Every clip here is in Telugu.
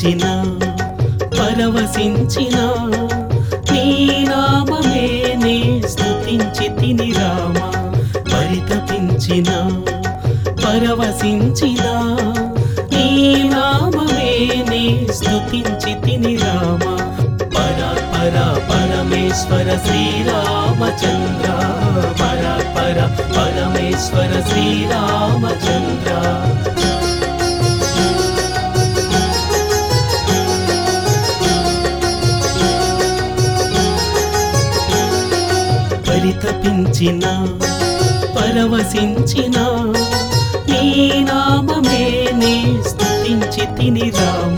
పరితపించిన పరవశించిన నీ నామమే నే స్తుతించి తిని రామ పరితపించిన పరవశించిన నీ నామమే నే స్తుతించి తిని రామ పర పర పరమేశ్వర శ్రీరామచంద్ర పర పర పరమేశ్వర శ్రీరామచంద్ర పరితపించిన పరవశించిన నీ నామమే నే స్తుతించి తిని రామ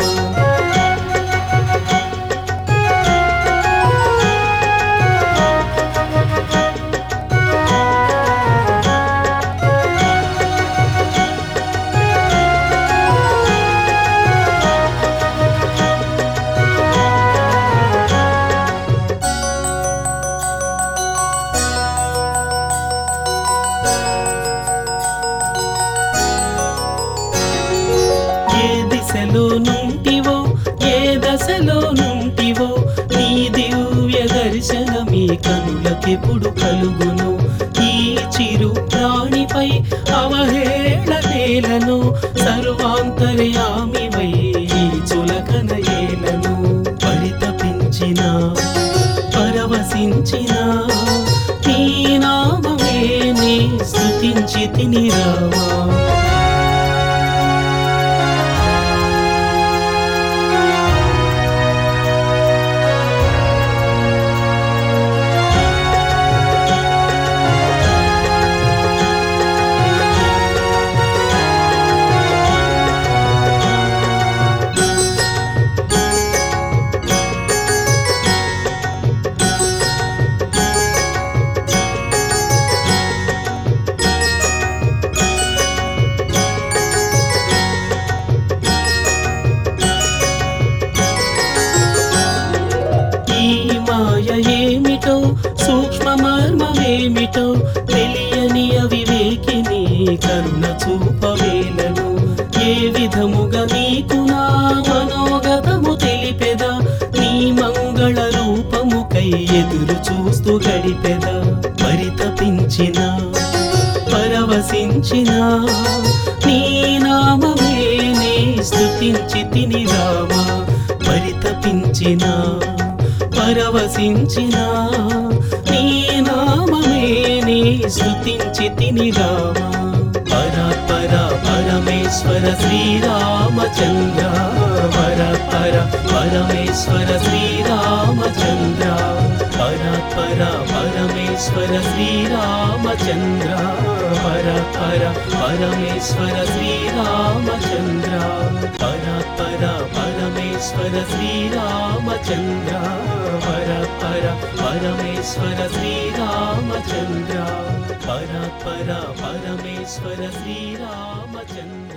ఏ దిశలో నుంటివో ఏ దశలో నుంటివో నీ దివ్య దర్శనమీ కనులకెప్పుడు కలుగును ఈ చిరు ప్రాణిపై అవహేళ నేలను సర్వాంతర్యామివై ఈ చులకన ఏలను పరితపించిన పరవశించిన నీ నామమే నే స్తుతించి తిని రావా ఈ మాయ ఏమిటో సూక్ష్మ మర్మమేమిటో తెలియని అవివేకిని కరుణ చూపవేలను ఏ విధముగా నీకు నా మనోగతము తెలిపెదా నీ మంగళ రూపముకై ఎదురు చూస్తూ గడిపెదా పరితపించిన పరవశించిన నీ నామమే నే స్తుతించి తిని రామా పరితపించిన పరవశించిన నీ నామమే నే స్తుతించి తిని రామా పర పర పరమేశ్వర శ్రీరామచంద్ర పర పర పరమేశ్వర శ్రీరామచంద్ర పర పర పరమేశ్వర శ్రీరామచంద్ర పర పర పరమేశ్వర శ్రీరామచంద్ర పర పర పరమేశ్వర శ్రీరామచంద్ర పర పర పరమేశ్వర శ్రీరామచంద్ర పర పర పరమేశ్వర శ్రీరామచంద్ర